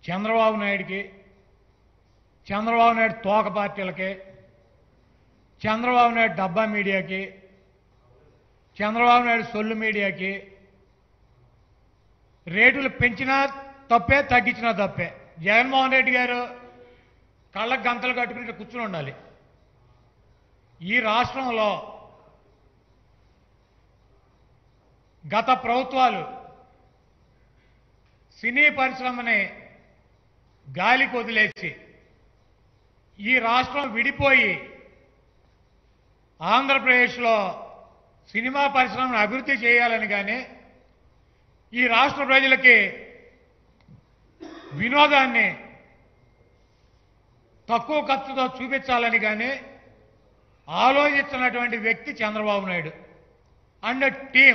చంద్రబాబు నాయుడికి చంద్రబాబు నాయుడు తోక పార్టీలకి చంద్రబాబు నాయుడు డబ్బా మీడియాకి చంద్రబాబు నాయుడు సొల్లు మీడియాకి రేటులు పెంచినా తప్పే తగ్గించినా తప్పే జగన్మోహన్ రెడ్డి గారు కళ్ళకు గంతలు కట్టుకుని కూర్చుని ఉండాలి ఈ రాష్ట్రంలో గత ప్రభుత్వాలు సినీ పరిశ్రమని గాలికి వదిలేసి ఈ రాష్ట్రం విడిపోయి ఆంధ్రప్రదేశ్లో సినిమా పరిశ్రమను అభివృద్ధి చేయాలని కానీ ఈ రాష్ట్ర ప్రజలకి వినోదాన్ని తక్కువ ఖర్చుతో చూపించాలని కానీ ఆలోచించినటువంటి వ్యక్తి చంద్రబాబు నాయుడు అండ్ టీం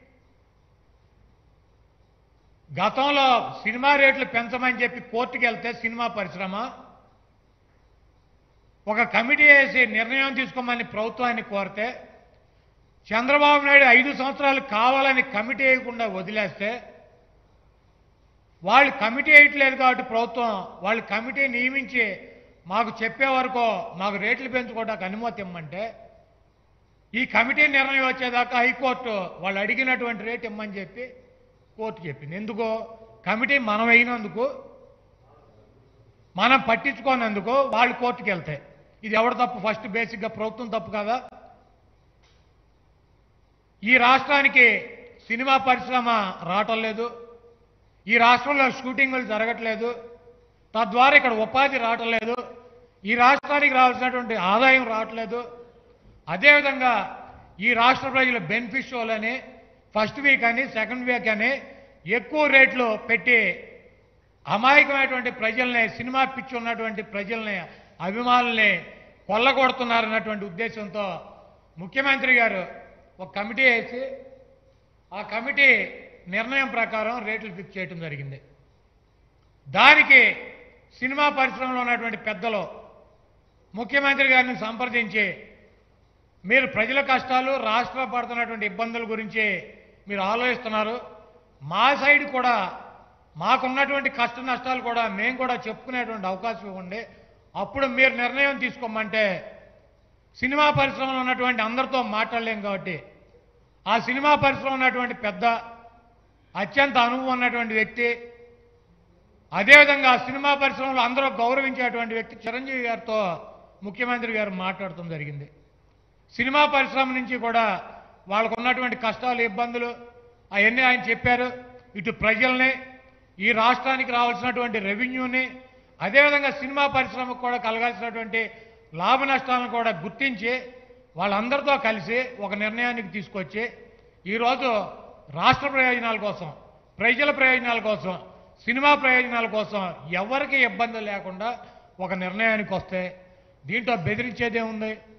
గతంలో సినిమా రేట్లు పెంచమని చెప్పి కోర్టుకి వెళ్తే సినిమా పరిశ్రమ ఒక కమిటీ వేసి నిర్ణయం తీసుకోమని ప్రభుత్వాన్ని కోరితే చంద్రబాబు నాయుడు ఐదు సంవత్సరాలు కావాలని కమిటీ వేయకుండా వదిలేస్తే వాళ్ళు కమిటీ వేయట్లేదు కాబట్టి ప్రభుత్వం వాళ్ళు కమిటీ నియమించి మాకు చెప్పే వరకు మాకు రేట్లు పెంచుకోవడానికి అనుమతి ఇమ్మంటే ఈ కమిటీ నిర్ణయం వచ్చేదాకా హైకోర్టు వాళ్ళు అడిగినటువంటి రేట్ ఇమ్మని చెప్పి కోర్టు చెప్పింది ఎందుకో కమిటీ మనం అయినందుకు మనం పట్టించుకోనందుకు వాళ్ళు కోర్టుకి వెళ్తాయి ఇది ఎవడు తప్పు ఫస్ట్ బేసిక్గా ప్రభుత్వం తప్పు కదా ఈ రాష్ట్రానికి సినిమా పరిశ్రమ రావటం లేదు ఈ రాష్ట్రంలో షూటింగులు జరగట్లేదు తద్వారా ఇక్కడ ఉపాధి రావటం లేదు ఈ రాష్ట్రానికి రావాల్సినటువంటి ఆదాయం రావట్లేదు అదేవిధంగా ఈ రాష్ట్ర ప్రజలు బెనిఫిషియల్ అని ఫస్ట్ వీక్ అని సెకండ్ వీక్ అని ఎక్కువ రేట్లు పెట్టి అమాయకమైనటువంటి ప్రజల్ని సినిమా పిచ్చి ఉన్నటువంటి ప్రజల్ని అభిమానుల్ని కొల్లగొడుతున్నారన్నటువంటి ఉద్దేశంతో ముఖ్యమంత్రి గారు ఒక కమిటీ వేసి ఆ కమిటీ నిర్ణయం ప్రకారం రేట్లు ఫిక్స్ చేయడం జరిగింది దానికి సినిమా పరిశ్రమలో ఉన్నటువంటి పెద్దలు ముఖ్యమంత్రి గారిని సంప్రదించి మీరు ప్రజల కష్టాలు రాష్ట్ర పడుతున్నటువంటి ఇబ్బందుల గురించి మీరు ఆలోచిస్తున్నారు మా సైడ్ కూడా మాకున్నటువంటి కష్ట నష్టాలు కూడా మేము కూడా చెప్పుకునేటువంటి అవకాశం ఇవ్వండి అప్పుడు మీరు నిర్ణయం తీసుకోమంటే సినిమా పరిశ్రమలో ఉన్నటువంటి అందరితో మాట్లాడలేం కాబట్టి ఆ సినిమా పరిశ్రమ ఉన్నటువంటి పెద్ద అత్యంత అనుభవం ఉన్నటువంటి వ్యక్తి అదేవిధంగా ఆ సినిమా పరిశ్రమలో అందరూ గౌరవించేటువంటి వ్యక్తి చిరంజీవి గారితో ముఖ్యమంత్రి గారు మాట్లాడటం జరిగింది సినిమా పరిశ్రమ నుంచి కూడా వాళ్ళకు ఉన్నటువంటి కష్టాలు ఇబ్బందులు అవన్నీ ఆయన చెప్పారు ఇటు ప్రజల్ని ఈ రాష్ట్రానికి రావాల్సినటువంటి రెవెన్యూని అదేవిధంగా సినిమా పరిశ్రమకు కూడా కలగాల్సినటువంటి లాభ నష్టాలను కూడా గుర్తించి వాళ్ళందరితో కలిసి ఒక నిర్ణయానికి తీసుకొచ్చి ఈరోజు రాష్ట్ర ప్రయోజనాల కోసం ప్రజల ప్రయోజనాల కోసం సినిమా ప్రయోజనాల కోసం ఎవరికి ఇబ్బంది లేకుండా ఒక నిర్ణయానికి వస్తే దీంట్లో బెదిరించేదే ఉంది